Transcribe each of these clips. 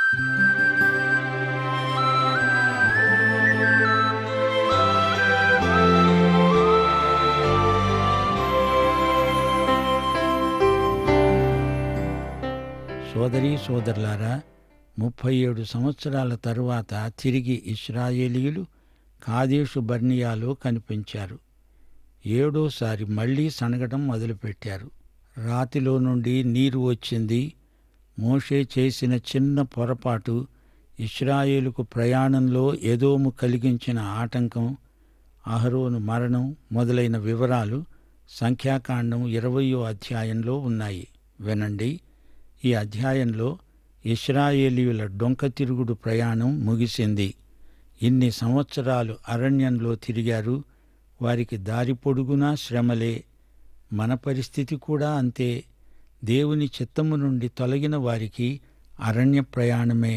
సోదరీ సోదరులారా ముప్పై ఏడు సంవత్సరాల తరువాత తిరిగి ఇస్రాయేలీయులు కాదేశు బర్నియాలో కనిపించారు ఏడోసారి మళ్లీ సనగడం మొదలుపెట్టారు రాతిలో నుండి నీరు వచ్చింది మోషే చేసిన చిన్న పొరపాటు ఇస్రాయేలుకు ప్రయాణంలో ఎదోము కలిగించిన ఆటంకం అహరోను మరణం మొదలైన వివరాలు సంఖ్యాకాండం ఇరవయో అధ్యాయంలో ఉన్నాయి వినండి ఈ అధ్యాయంలో ఇస్రాయేలీయుల డొంక తిరుగుడు ప్రయాణం ముగిసింది ఇన్ని సంవత్సరాలు అరణ్యంలో తిరిగారు వారికి దారి పొడుగునా శ్రమలే మన పరిస్థితి కూడా అంతే దేవుని చిత్తము నుండి తొలగిన వారికి అరణ్య ప్రయాణమే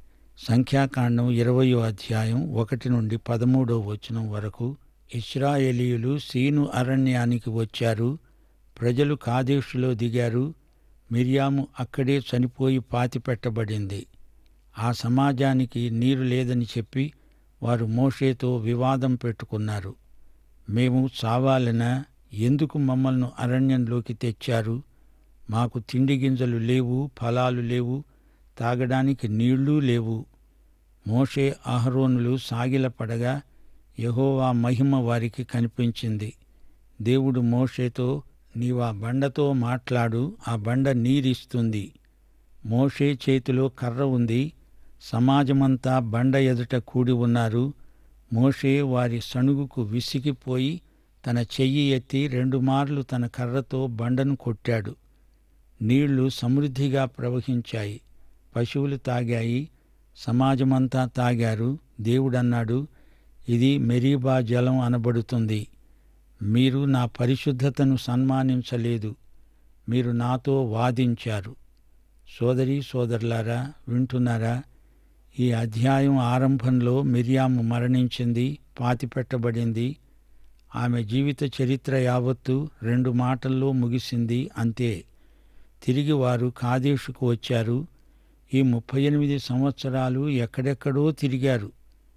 సంఖ్యాకాండం ఇరవయో అధ్యాయం ఒకటి నుండి పదమూడో వచనం వరకు ఇస్రాయేలీయులు సీను అరణ్యానికి వచ్చారు ప్రజలు కాదేశులో దిగారు మిర్యాము అక్కడే చనిపోయి పాతిపెట్టబడింది ఆ సమాజానికి నీరు లేదని చెప్పి వారు మోషేతో వివాదం పెట్టుకున్నారు మేము చావాలనా ఎందుకు మమ్మల్ని అరణ్యంలోకి తెచ్చారు మాకు తిండి గింజలు లేవు ఫలాలు లేవు తాగడానికి నీళ్లు లేవు మోషే అహరోనులు సాగిలపడగా యహోవా మహిమ వారికి కనిపించింది దేవుడు మోషేతో నీవా బండతో మాట్లాడు ఆ బండ నీరిస్తుంది మోషే చేతిలో కర్ర ఉంది సమాజమంతా బండ ఎదుట కూడి ఉన్నారు మోషే వారి సణుగుకు విసిగిపోయి తన చెయ్యి ఎత్తి రెండు మార్లు తన కర్రతో బండను కొట్టాడు నీళ్లు సమృద్ధిగా ప్రవహించాయి పశువులు తాగాయి సమాజమంతా తాగారు దేవుడన్నాడు ఇది మెరీబా జలం అనబడుతుంది మీరు నా పరిశుద్ధతను సన్మానించలేదు మీరు నాతో వాదించారు సోదరీ సోదరులారా వింటున్నారా ఈ అధ్యాయం ఆరంభంలో మిరియాము మరణించింది పాతిపెట్టబడింది ఆమె జీవిత చరిత్ర యావత్తు రెండు మాటల్లో ముగిసింది అంతే తిరిగి వారు కాదేశుకు వచ్చారు ఈ ముప్పై ఎనిమిది సంవత్సరాలు ఎక్కడెక్కడో తిరిగారు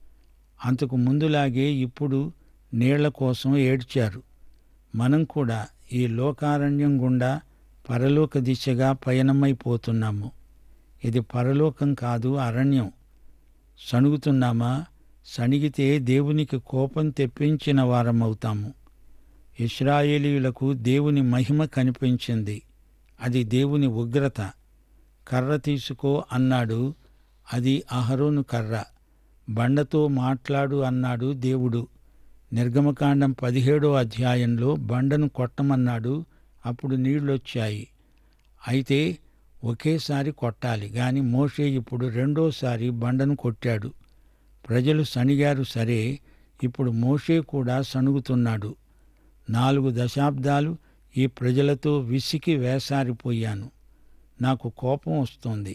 అంతకు ముందులాగే ఇప్పుడు నీళ్ల కోసం ఏడ్చారు మనం కూడా ఈ లోకారణ్యం గుండా పరలోక దిశగా పయనమైపోతున్నాము ఇది పరలోకం కాదు అరణ్యం సణుగుతున్నామా సణిగితే దేవునికి కోపం తెప్పించిన వారమవుతాము ఇస్రాయేలీయులకు దేవుని మహిమ కనిపించింది అది దేవుని ఉగ్రత కర్ర తీసుకో అన్నాడు అది అహరోను కర్ర బండతో మాట్లాడు అన్నాడు దేవుడు నిర్గమకాండం పదిహేడో అధ్యాయంలో బండను కొట్టమన్నాడు అప్పుడు నీళ్లొచ్చాయి అయితే ఒకేసారి కొట్టాలి గాని మోషే ఇప్పుడు రెండోసారి బండను కొట్టాడు ప్రజలు సణిగారు సరే ఇప్పుడు మోషే కూడా సణుగుతున్నాడు నాలుగు దశాబ్దాలు ఈ ప్రజలతో విసికి వేసారిపోయాను నాకు కోపం వస్తోంది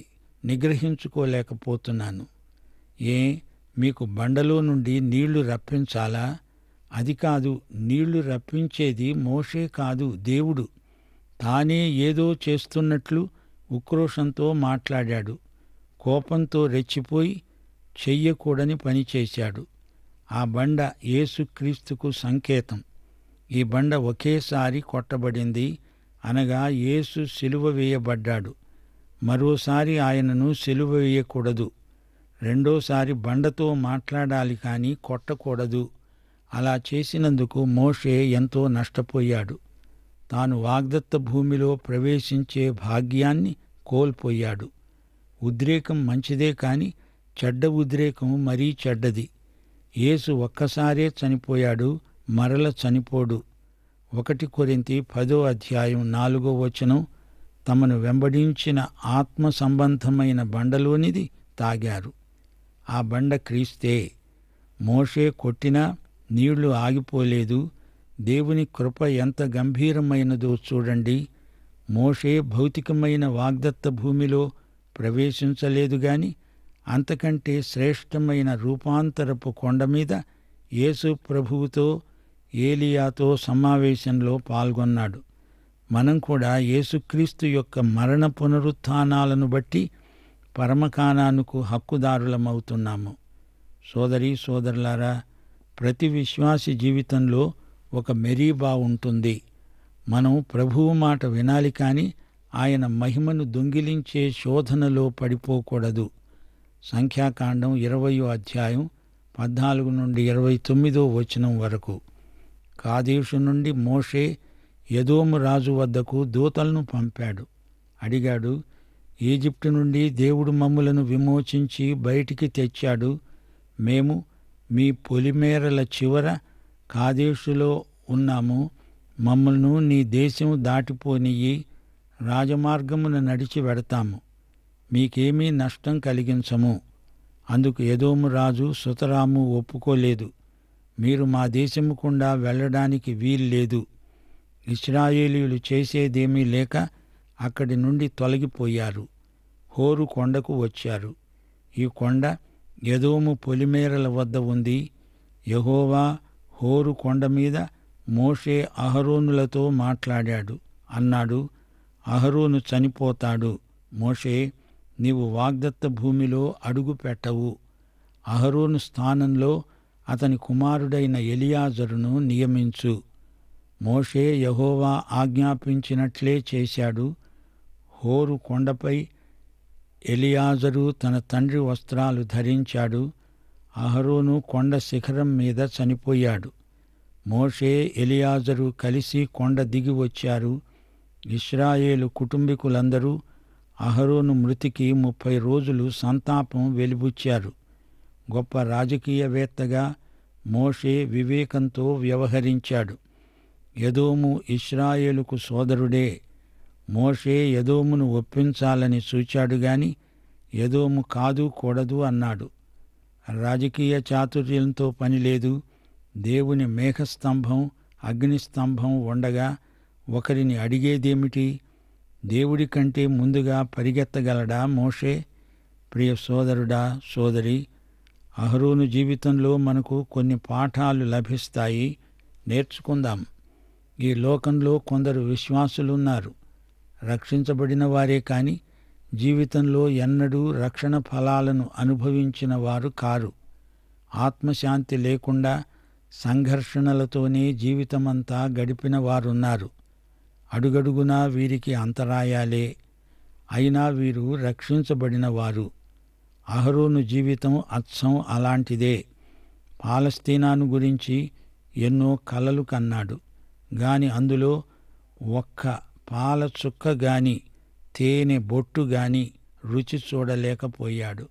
నిగ్రహించుకోలేకపోతున్నాను ఏ మీకు బండలో నుండి నీళ్లు రప్పించాలా అది కాదు నీళ్లు రప్పించేది మోషే కాదు దేవుడు తానే ఏదో చేస్తున్నట్లు ఉక్రోషంతో మాట్లాడాడు కోపంతో రెచ్చిపోయి చెయ్యకూడని పని చేశాడు ఆ బండ యేసుక్రీస్తుకు సంకేతం ఈ బండ ఒకేసారి కొట్టబడింది అనగా యేసు సిలువ వేయబడ్డాడు మరోసారి ఆయనను సిలువ వేయకూడదు రెండోసారి బండతో మాట్లాడాలి కానీ కొట్టకూడదు అలా చేసినందుకు మోషే ఎంతో నష్టపోయాడు తాను వాగ్దత్త భూమిలో ప్రవేశించే భాగ్యాన్ని కోల్పోయాడు ఉద్రేకం మంచిదే కాని చెడ్డ ఉద్రేకం మరీ చెడ్డది యేసు ఒక్కసారే చనిపోయాడు మరల చనిపోడు ఒకటి కొరింతి పదో అధ్యాయం నాలుగో వచనం తమను వెంబడించిన ఆత్మ సంబంధమైన బండలోనిది తాగారు ఆ బండ క్రీస్తే మోషే కొట్టినా నీళ్లు ఆగిపోలేదు దేవుని కృప ఎంత గంభీరమైనదో చూడండి మోషే భౌతికమైన వాగ్దత్త భూమిలో ప్రవేశించలేదు గాని అంతకంటే శ్రేష్టమైన రూపాంతరపు కొండ మీద యేసు ప్రభువుతో ఏలియాతో సమావేశంలో పాల్గొన్నాడు మనం కూడా యేసుక్రీస్తు యొక్క మరణ పునరుత్థానాలను బట్టి పరమకానానుకు హక్కుదారులమవుతున్నాము సోదరి సోదరులారా ప్రతి విశ్వాసి జీవితంలో ఒక మెరీబా ఉంటుంది మనం ప్రభువు మాట వినాలి కాని ఆయన మహిమను దొంగిలించే శోధనలో పడిపోకూడదు సంఖ్యాకాండం ఇరవయో అధ్యాయం పద్నాలుగు నుండి ఇరవై తొమ్మిదో వచనం వరకు కాదేశు నుండి మోషే యదోము రాజు వద్దకు దూతలను పంపాడు అడిగాడు ఈజిప్టు నుండి దేవుడు మమ్ములను విమోచించి బయటికి తెచ్చాడు మేము మీ పొలిమేరల చివర కాదేశులో ఉన్నాము మమ్మల్ని నీ దేశం దాటిపోనియ్యి రాజమార్గమున నడిచి వెడతాము మీకేమీ నష్టం కలిగించము అందుకు ఎదోము రాజు సుతరాము ఒప్పుకోలేదు మీరు మా దేశము గుండా వెళ్ళడానికి వీల్లేదు ఇస్రాయేలీయులు చేసేదేమీ లేక అక్కడి నుండి తొలగిపోయారు హోరు కొండకు వచ్చారు ఈ కొండ ఎదోము పొలిమేరల వద్ద ఉంది యహోవా హోరు కొండ మీద మోషే అహరోనులతో మాట్లాడాడు అన్నాడు అహరోను చనిపోతాడు మోషే నీవు వాగ్దత్త భూమిలో అడుగు పెట్టవు అహరోను స్థానంలో అతని కుమారుడైన ఎలియాజరును నియమించు మోషే యహోవా ఆజ్ఞాపించినట్లే చేశాడు హోరు కొండపై ఎలియాజరు తన తండ్రి వస్త్రాలు ధరించాడు అహరోను కొండ శిఖరం మీద చనిపోయాడు మోషే ఎలియాజరు కలిసి కొండ దిగి వచ్చారు ఇస్రాయేలు కుటుంబీకులందరూ అహరోను మృతికి ముప్పై రోజులు సంతాపం వెలిబుచ్చారు గొప్ప రాజకీయవేత్తగా మోషే వివేకంతో వ్యవహరించాడు యదోము ఇస్రాయేలుకు సోదరుడే మోషే యదోమును ఒప్పించాలని చూచాడు గాని యదోము కాదు కూడదు అన్నాడు రాజకీయ చాతుర్యంతో పనిలేదు దేవుని మేఘస్తంభం అగ్నిస్తంభం ఉండగా ఒకరిని అడిగేదేమిటి దేవుడి కంటే ముందుగా పరిగెత్తగలడా మోషే ప్రియ సోదరుడా సోదరి అహరోను జీవితంలో మనకు కొన్ని పాఠాలు లభిస్తాయి నేర్చుకుందాం ఈ లోకంలో కొందరు విశ్వాసులున్నారు రక్షించబడిన వారే కాని జీవితంలో ఎన్నడూ రక్షణ ఫలాలను అనుభవించిన వారు కారు ఆత్మశాంతి లేకుండా సంఘర్షణలతోనే జీవితమంతా గడిపిన వారున్నారు అడుగడుగునా వీరికి అంతరాయాలే అయినా వీరు రక్షించబడిన వారు అహరోను జీవితం అచ్చం అలాంటిదే పాలస్తీనాను గురించి ఎన్నో కలలు కన్నాడు గాని అందులో ఒక్క పాల చుక్క గాని తేనె బొట్టు గాని రుచి చూడలేకపోయాడు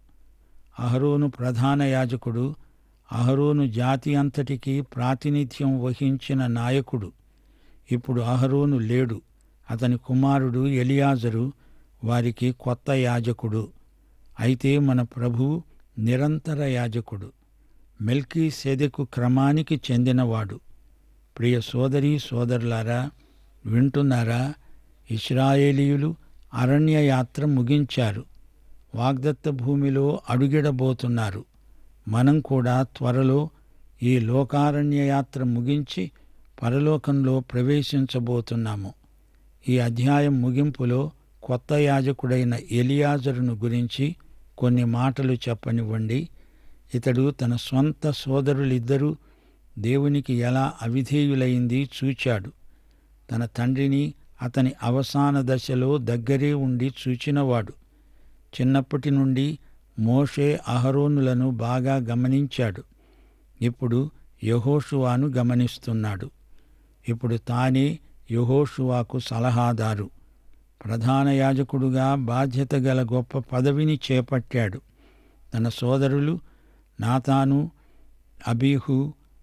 అహరోను ప్రధాన యాజకుడు అహరోను జాతి అంతటికీ ప్రాతినిధ్యం వహించిన నాయకుడు ఇప్పుడు అహరోను లేడు అతని కుమారుడు ఎలియాజరు వారికి కొత్త యాజకుడు అయితే మన ప్రభు నిరంతర యాజకుడు మెల్కీ సెదెకు క్రమానికి చెందినవాడు ప్రియ సోదరీ సోదరులారా వింటున్నారా ఇస్రాయేలీయులు అరణ్య యాత్ర ముగించారు వాగ్దత్త భూమిలో అడుగిడబోతున్నారు మనం కూడా త్వరలో ఈ లోకారణ్య యాత్ర ముగించి పరలోకంలో ప్రవేశించబోతున్నాము ఈ అధ్యాయం ముగింపులో కొత్త యాజకుడైన ఎలియాజరును గురించి కొన్ని మాటలు చెప్పనివ్వండి ఇతడు తన స్వంత సోదరులిద్దరూ దేవునికి ఎలా అవిధేయులైంది చూచాడు తన తండ్రిని అతని అవసాన దశలో దగ్గరే ఉండి చూచినవాడు చిన్నప్పటి నుండి మోషే అహరోనులను బాగా గమనించాడు ఇప్పుడు యహోషువాను గమనిస్తున్నాడు ఇప్పుడు తానే యహోషువాకు సలహాదారు ప్రధాన యాజకుడుగా బాధ్యత గల గొప్ప పదవిని చేపట్టాడు తన సోదరులు నాతాను అబీహు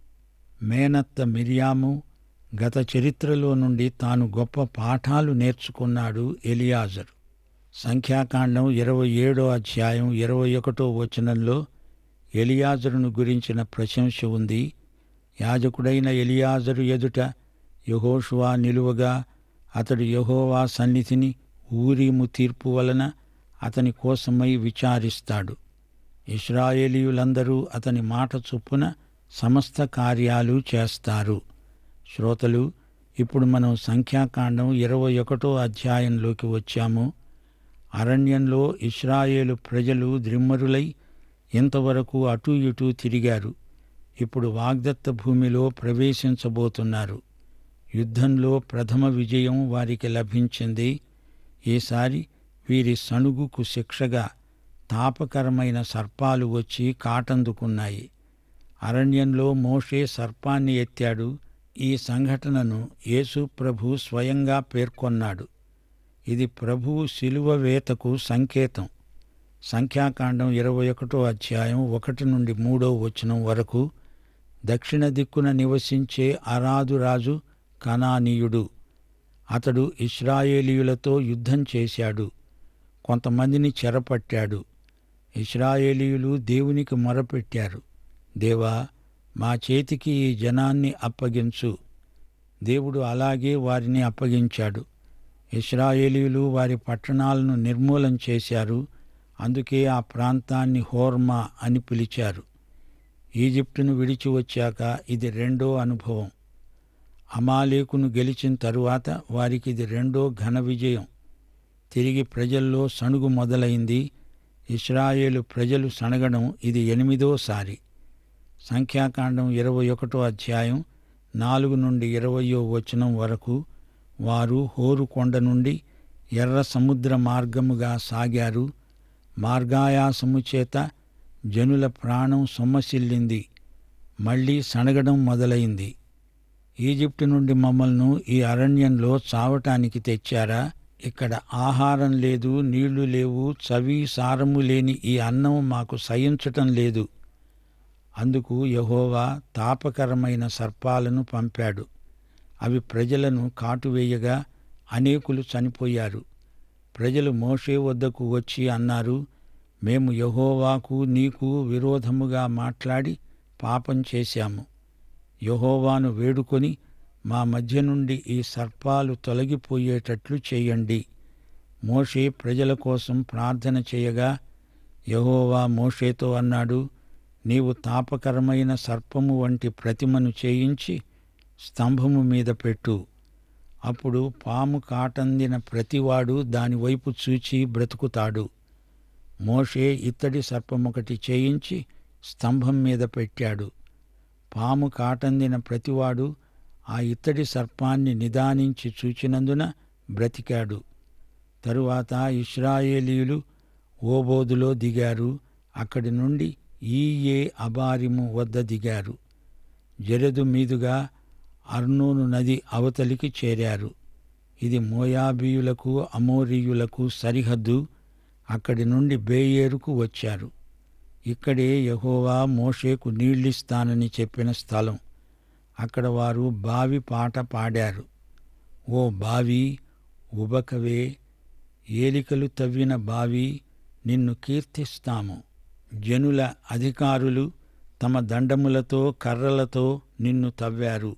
మేనత్త మిరియాము గత చరిత్రలో నుండి తాను గొప్ప పాఠాలు నేర్చుకున్నాడు ఎలియాజరు సంఖ్యాకాండం ఇరవై ఏడో అధ్యాయం ఇరవై ఒకటో వచనంలో ఎలియాజరును గురించిన ప్రశంస ఉంది యాజకుడైన ఎలియాజరు ఎదుట యహోషువా నిలువగా అతడు యహోవా సన్నిధిని ఊరీము తీర్పు వలన అతని కోసమై విచారిస్తాడు ఇస్రాయేలీయులందరూ అతని మాట చొప్పున సమస్త కార్యాలు చేస్తారు శ్రోతలు ఇప్పుడు మనం సంఖ్యాకాండం ఇరవై ఒకటో అధ్యాయంలోకి వచ్చాము అరణ్యంలో ఇస్రాయేలు ప్రజలు ద్రిమ్మరులై ఇంతవరకు అటూ ఇటూ తిరిగారు ఇప్పుడు వాగ్దత్త భూమిలో ప్రవేశించబోతున్నారు యుద్ధంలో ప్రథమ విజయం వారికి లభించింది ఈసారి వీరి సణుగుకు శిక్షగా తాపకరమైన సర్పాలు వచ్చి కాటందుకున్నాయి అరణ్యంలో మోషే సర్పాన్ని ఎత్తాడు ఈ సంఘటనను యేసు ప్రభు స్వయంగా పేర్కొన్నాడు ఇది ప్రభువు శిలువ వేతకు సంకేతం సంఖ్యాకాండం ఇరవై ఒకటో అధ్యాయం ఒకటి నుండి మూడో వచనం వరకు దక్షిణ దిక్కున నివసించే అరాదు రాజు కనానీయుడు అతడు ఇస్రాయేలీయులతో యుద్ధం చేశాడు కొంతమందిని చెరపట్టాడు ఇస్రాయేలీయులు దేవునికి మొరపెట్టారు దేవా మా చేతికి ఈ జనాన్ని అప్పగించు దేవుడు అలాగే వారిని అప్పగించాడు ఇస్రాయేలీయులు వారి పట్టణాలను నిర్మూలం చేశారు అందుకే ఆ ప్రాంతాన్ని హోర్మా అని పిలిచారు ఈజిప్టును విడిచి వచ్చాక ఇది రెండో అనుభవం అమాలేకును గెలిచిన తరువాత వారికి ఇది రెండో ఘన విజయం తిరిగి ప్రజల్లో సణుగు మొదలైంది ఇస్రాయేలు ప్రజలు సణగడం ఇది ఎనిమిదోసారి సంఖ్యాకాండం ఇరవై ఒకటో అధ్యాయం నాలుగు నుండి ఇరవయో వచనం వరకు వారు హోరు కొండ నుండి ఎర్ర సముద్ర మార్గముగా సాగారు మార్గాయాసము చేత జనుల ప్రాణం సొమ్మసిల్లింది మళ్లీ సణగడం మొదలైంది ఈజిప్టు నుండి మమ్మల్ని ఈ అరణ్యంలో చావటానికి తెచ్చారా ఇక్కడ ఆహారం లేదు నీళ్లు లేవు చవి సారము లేని ఈ అన్నం మాకు సహించటం లేదు అందుకు యహోవా తాపకరమైన సర్పాలను పంపాడు అవి ప్రజలను కాటువేయగా అనేకులు చనిపోయారు ప్రజలు మోషే వద్దకు వచ్చి అన్నారు మేము యహోవాకు నీకు విరోధముగా మాట్లాడి పాపం చేశాము యహోవాను వేడుకొని మా మధ్య నుండి ఈ సర్పాలు తొలగిపోయేటట్లు చేయండి మోషే ప్రజల కోసం ప్రార్థన చేయగా యహోవా మోషేతో అన్నాడు నీవు తాపకరమైన సర్పము వంటి ప్రతిమను చేయించి స్తంభము మీద పెట్టు అప్పుడు పాము కాటందిన ప్రతివాడు దానివైపు చూచి బ్రతుకుతాడు మోషే ఇత్తడి సర్పమొకటి చేయించి స్తంభం మీద పెట్టాడు పాము కాటందిన ప్రతివాడు ఆ ఇత్తడి సర్పాన్ని నిదానించి చూచినందున బ్రతికాడు తరువాత ఇస్రాయేలీయులు ఓబోదులో దిగారు అక్కడి నుండి ఈయే అబారిము వద్ద దిగారు జెరెదు మీదుగా అర్నోను నది అవతలికి చేరారు ఇది మోయాబీయులకు అమోరీయులకు సరిహద్దు అక్కడి నుండి బేయేరుకు వచ్చారు ఇక్కడే యహోవా మోషేకు నీళ్ళిస్తానని చెప్పిన స్థలం అక్కడ వారు బావి పాట పాడారు ఓ బావి ఉబకవే ఏలికలు తవ్విన బావి నిన్ను కీర్తిస్తాము జనుల అధికారులు తమ దండములతో కర్రలతో నిన్ను తవ్వారు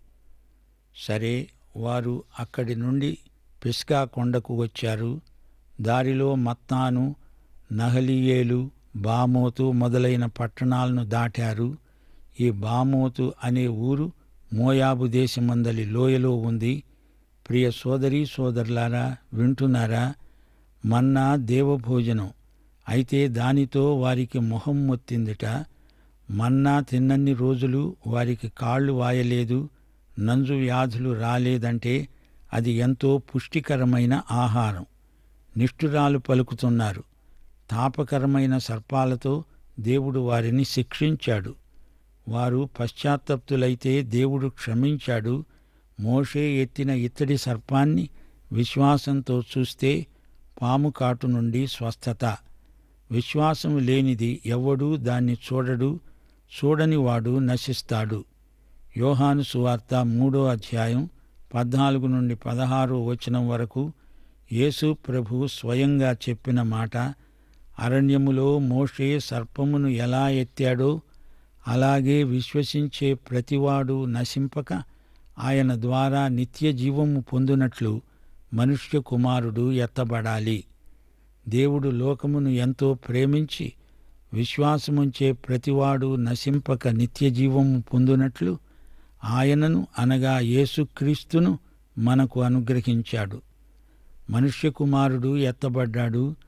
సరే వారు అక్కడి నుండి పిస్కా కొండకు వచ్చారు దారిలో మత్తాను నహలియేలు బామోతు మొదలైన పట్టణాలను దాటారు ఈ బామోతు అనే ఊరు మోయాబు దేశమందలి లోయలో ఉంది ప్రియ సోదరీ సోదరులారా వింటున్నారా మన్నా దేవభోజనం అయితే దానితో వారికి మొహం మొత్తిందిట మన్నా తిన్నన్ని రోజులు వారికి కాళ్ళు వాయలేదు నంజు వ్యాధులు రాలేదంటే అది ఎంతో పుష్టికరమైన ఆహారం నిష్ఠురాలు పలుకుతున్నారు తాపకరమైన సర్పాలతో దేవుడు వారిని శిక్షించాడు వారు పశ్చాత్తప్తులైతే దేవుడు క్షమించాడు మోషే ఎత్తిన ఇత్తడి సర్పాన్ని విశ్వాసంతో చూస్తే పాము కాటు నుండి స్వస్థత విశ్వాసం లేనిది ఎవ్వడూ దాన్ని చూడడు చూడని వాడు నశిస్తాడు యోహాను సువార్త మూడో అధ్యాయం పద్నాలుగు నుండి పదహారో వచనం వరకు యేసు ప్రభు స్వయంగా చెప్పిన మాట అరణ్యములో మోషే సర్పమును ఎలా ఎత్తాడో అలాగే విశ్వసించే ప్రతివాడు నశింపక ఆయన ద్వారా నిత్య జీవము పొందునట్లు మనుష్య కుమారుడు ఎత్తబడాలి దేవుడు లోకమును ఎంతో ప్రేమించి విశ్వాసముంచే ప్రతివాడు నశింపక నిత్య జీవము పొందునట్లు ఆయనను అనగా యేసుక్రీస్తును మనకు అనుగ్రహించాడు మనుష్య కుమారుడు ఎత్తబడ్డాడు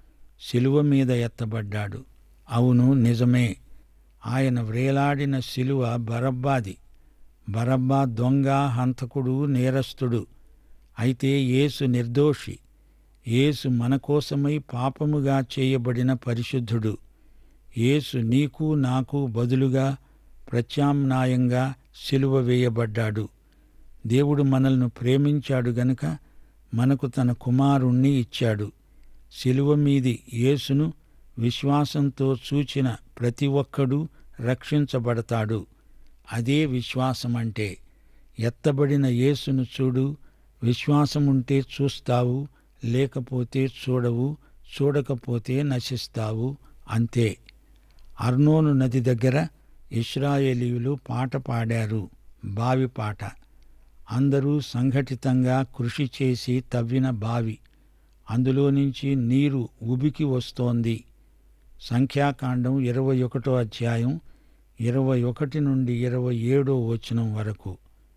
శిలువ మీద ఎత్తబడ్డాడు అవును నిజమే ఆయన వ్రేలాడిన శిలువ బరబ్బాది బరబ్బా దొంగ హంతకుడు నేరస్తుడు అయితే యేసు నిర్దోషి యేసు మన కోసమై పాపముగా చేయబడిన పరిశుద్ధుడు యేసు నీకు నాకు బదులుగా ప్రత్యామ్నాయంగా సిలువ వేయబడ్డాడు దేవుడు మనల్ని ప్రేమించాడు గనుక మనకు తన కుమారుణ్ణి ఇచ్చాడు శిలువ మీది యేసును విశ్వాసంతో చూచిన ప్రతి ఒక్కడూ రక్షించబడతాడు అదే విశ్వాసం అంటే ఎత్తబడిన యేసును చూడు విశ్వాసముంటే చూస్తావు లేకపోతే చూడవు చూడకపోతే నశిస్తావు అంతే అర్నోను నది దగ్గర ఇస్రాయేలీయులు పాట పాడారు బావి పాట అందరూ సంఘటితంగా కృషి చేసి తవ్విన బావి అందులో నుంచి నీరు ఉబికి వస్తోంది సంఖ్యాకాండం ఇరవై ఒకటో అధ్యాయం ఇరవై ఒకటి నుండి ఇరవై ఏడో వచనం వరకు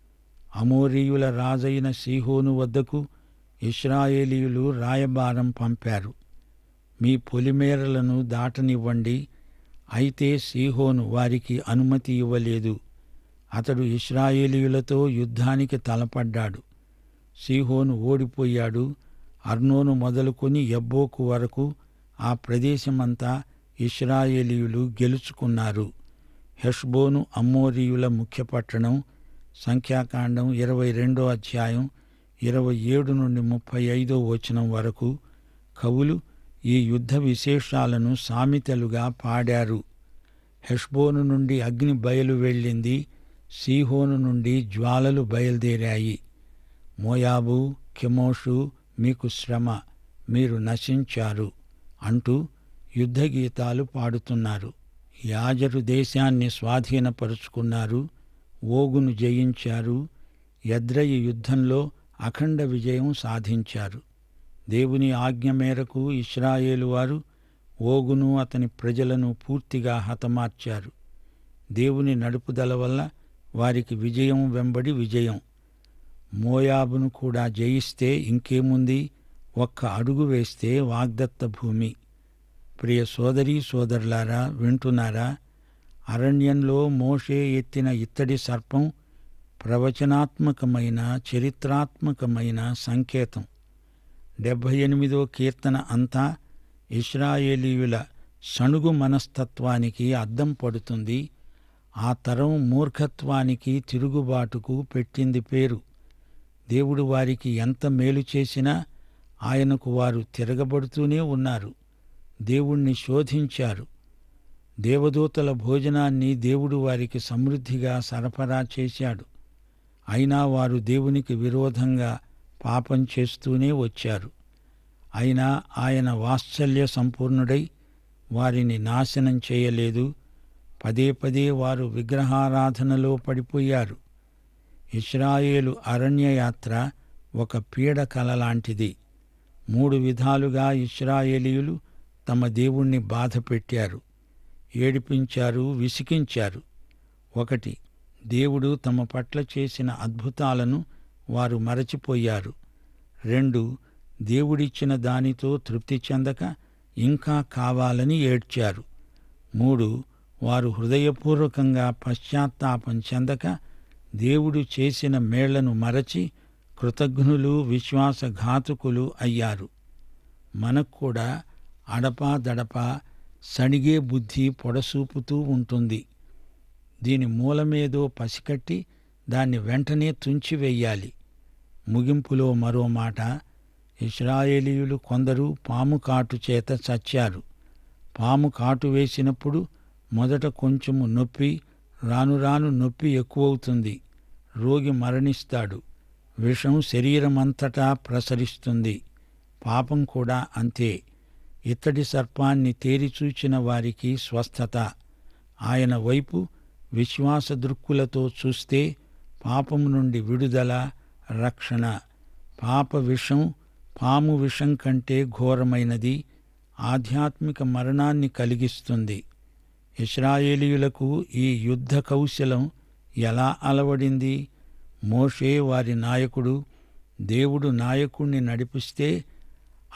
అమోరీయుల రాజైన సీహోను వద్దకు ఇస్రాయేలీయులు రాయబారం పంపారు మీ పొలిమేరలను దాటనివ్వండి అయితే సీహోను వారికి అనుమతి ఇవ్వలేదు అతడు ఇస్రాయేలీయులతో యుద్ధానికి తలపడ్డాడు సీహోను ఓడిపోయాడు అర్నోను మొదలుకొని ఎబ్బోకు వరకు ఆ ప్రదేశమంతా ఇస్రాయేలీయులు గెలుచుకున్నారు హెష్బోను అమ్మోరీయుల ముఖ్య పట్టణం సంఖ్యాకాండం ఇరవై రెండో అధ్యాయం ఇరవై ఏడు నుండి ముప్పై ఐదో వచనం వరకు కవులు ఈ యుద్ధ విశేషాలను సామెతలుగా పాడారు హెష్బోను నుండి అగ్ని బయలు వెళ్ళింది సీహోను నుండి జ్వాలలు బయలుదేరాయి మోయాబు కెమోషు మీకు శ్రమ మీరు నశించారు అంటూ యుద్ధ గీతాలు పాడుతున్నారు యాజరు దేశాన్ని స్వాధీనపరుచుకున్నారు ఓగును జయించారు యద్రయి యుద్ధంలో అఖండ విజయం సాధించారు దేవుని ఆజ్ఞ మేరకు ఇస్రాయేలు వారు ఓగును అతని ప్రజలను పూర్తిగా హతమార్చారు దేవుని నడుపుదల వల్ల వారికి విజయం వెంబడి విజయం మోయాబును కూడా జయిస్తే ఇంకేముంది ఒక్క అడుగు వేస్తే వాగ్దత్త భూమి ప్రియ సోదరీ సోదరులారా వింటున్నారా అరణ్యంలో మోషే ఎత్తిన ఇత్తడి సర్పం ప్రవచనాత్మకమైన చరిత్రాత్మకమైన సంకేతం డెబ్భై ఎనిమిదో కీర్తన అంతా ఇస్రాయేలీయుల సణుగు మనస్తత్వానికి అద్దం పడుతుంది ఆ తరం మూర్ఖత్వానికి తిరుగుబాటుకు పెట్టింది పేరు దేవుడు వారికి ఎంత మేలు చేసినా ఆయనకు వారు తిరగబడుతూనే ఉన్నారు దేవుణ్ణి శోధించారు దేవదూతల భోజనాన్ని దేవుడు వారికి సమృద్ధిగా సరఫరా చేశాడు అయినా వారు దేవునికి విరోధంగా పాపం చేస్తూనే వచ్చారు అయినా ఆయన వాత్సల్య సంపూర్ణుడై వారిని నాశనం చేయలేదు పదే పదే వారు విగ్రహారాధనలో పడిపోయారు ఇస్రాయేలు అరణ్యయాత్ర ఒక పీడ కల లాంటిది మూడు విధాలుగా ఇస్రాయేలీయులు తమ దేవుణ్ణి బాధ పెట్టారు ఏడిపించారు విసికించారు ఒకటి దేవుడు తమ పట్ల చేసిన అద్భుతాలను వారు మరచిపోయారు రెండు దేవుడిచ్చిన దానితో తృప్తి చెందక ఇంకా కావాలని ఏడ్చారు మూడు వారు హృదయపూర్వకంగా పశ్చాత్తాపం చెందక దేవుడు చేసిన మేళ్లను మరచి కృతజ్ఞులు విశ్వాసఘాతుకులు అయ్యారు మనకు కూడా అడపా దడపా సణిగే బుద్ధి పొడసూపుతూ ఉంటుంది దీని మూలమేదో పసికట్టి దాన్ని వెంటనే తుంచివెయ్యాలి ముగింపులో మరో మాట ఇస్రాయేలీయులు కొందరు పాము కాటు చేత చచ్చారు పాము కాటు వేసినప్పుడు మొదట కొంచెము నొప్పి రాను రాను నొప్పి ఎక్కువవుతుంది రోగి మరణిస్తాడు విషం శరీరమంతటా ప్రసరిస్తుంది పాపం కూడా అంతే ఇత్తడి సర్పాన్ని తేరిచూచిన వారికి స్వస్థత ఆయన వైపు విశ్వాస దృక్కులతో చూస్తే పాపం నుండి విడుదల రక్షణ పాప విషం పాము విషం కంటే ఘోరమైనది ఆధ్యాత్మిక మరణాన్ని కలిగిస్తుంది ఇస్రాయేలీయులకు ఈ యుద్ధ కౌశలం ఎలా అలవడింది మోషే వారి నాయకుడు దేవుడు నాయకుణ్ణి నడిపిస్తే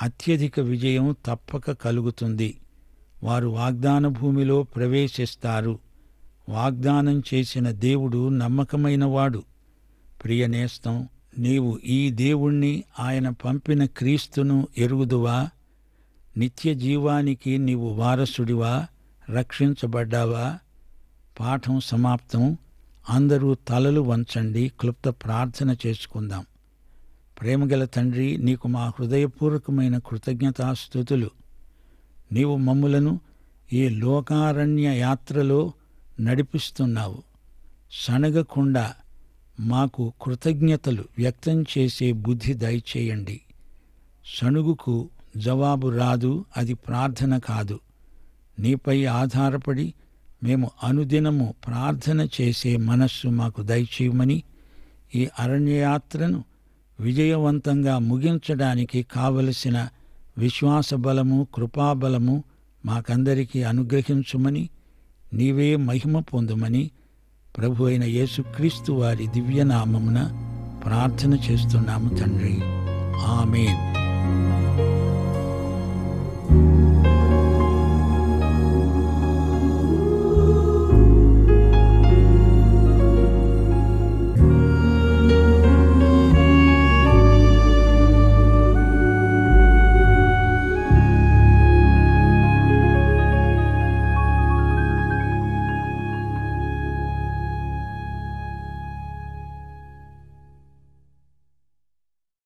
అత్యధిక విజయం తప్పక కలుగుతుంది వారు వాగ్దాన భూమిలో ప్రవేశిస్తారు వాగ్దానం చేసిన దేవుడు నమ్మకమైనవాడు ప్రియనేస్తం నీవు ఈ దేవుణ్ణి ఆయన పంపిన క్రీస్తును ఎరుగుదువా నిత్య జీవానికి నీవు వారసుడివా రక్షించబడ్డావా పాఠం సమాప్తం అందరూ తలలు వంచండి క్లుప్త ప్రార్థన చేసుకుందాం ప్రేమగల తండ్రి నీకు మా హృదయపూర్వకమైన కృతజ్ఞతాస్థుతులు నీవు మమ్ములను ఈ లోకారణ్య యాత్రలో నడిపిస్తున్నావు సనగకుండా మాకు కృతజ్ఞతలు వ్యక్తం చేసే బుద్ధి దయచేయండి సణుగుకు జవాబు రాదు అది ప్రార్థన కాదు నీపై ఆధారపడి మేము అనుదినము ప్రార్థన చేసే మనస్సు మాకు దయచేయమని ఈ అరణ్యయాత్రను విజయవంతంగా ముగించడానికి కావలసిన విశ్వాస బలము కృపాబలము మాకందరికీ అనుగ్రహించుమని నీవే మహిమ పొందుమని ప్రభు అయిన యేసుక్రీస్తు వారి దివ్యనామమున ప్రార్థన చేస్తున్నాము తండ్రి ఆమెన్